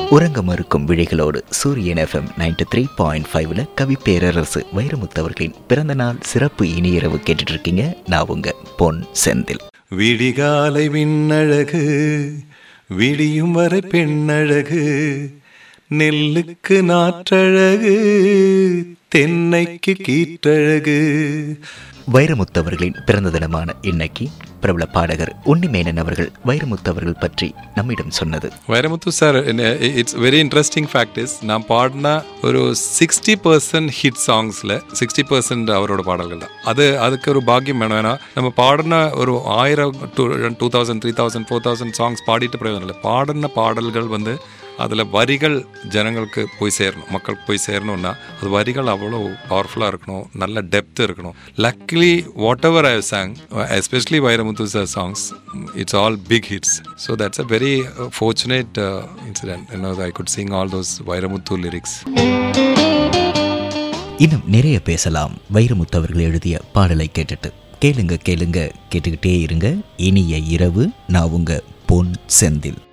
உறங்க மறுக்கும் விழிகளோடு சூரியன் எஃப்எம் நைன்டி த்ரீ பாயிண்ட் ஃபைவ்ல கவி பேரரசு வைரமுத்தவர்களின் பிறந்த நாள் சிறப்பு இனியரவு கேட்டுட்டு இருக்கீங்க நான் உங்க பொன் செந்தில் விடிகாலை விண்ணழகு விடியும் வரை பெண்ணழகு நெல்லுக்கு நாற்றழகு தென்னைக்கு கீற்றழகு வைரமுத்தவர்களின் பிறந்த தினமான இன்னைக்கு பிரபல பாடகர் உன்னிமேனன் அவர்கள் வைரமுத்தவர்கள் பற்றி நம்மிடம் சொன்னது Vairamuthu sir it's very interesting fact is நான் பாடின ஒரு சிக்ஸ்டி பர்சன்ட் ஹிட் சாங்ஸில் சிக்ஸ்டி பர்சன்ட் அவரோட பாடல்கள் தான் அது அதுக்கு ஒரு பாக்கியம் வேணும் ஏன்னா நம்ம பாடின ஒரு ஆயிரம் two two thousand three thousand four thousand songs பாடிட்டு பிரயோஜனம் இல்லை பாடின பாடல்கள் வந்து அதில் வரிகள் ஜனங்களுக்கு போய் சேரணும் மக்களுக்கு போய் சேரணும்னா அது வரிகள் அவ்வளோ பவர்ஃபுல்லாக இருக்கணும் நல்ல டெப்த் இருக்கணும் luckily whatever I sang especially Vairamuthu sir songs it's all big hits so that's a very fortunate incident you know I could sing all those Vairamuthu lyrics இன்னும் நிறைய பேசலாம் வைரமுத்தவர்கள் எழுதிய பாடலை கேட்டுட்டு கேளுங்க கேளுங்க கேட்டுக்கிட்டே இருங்க இனிய இரவு நான் உங்க பொன் செந்தில்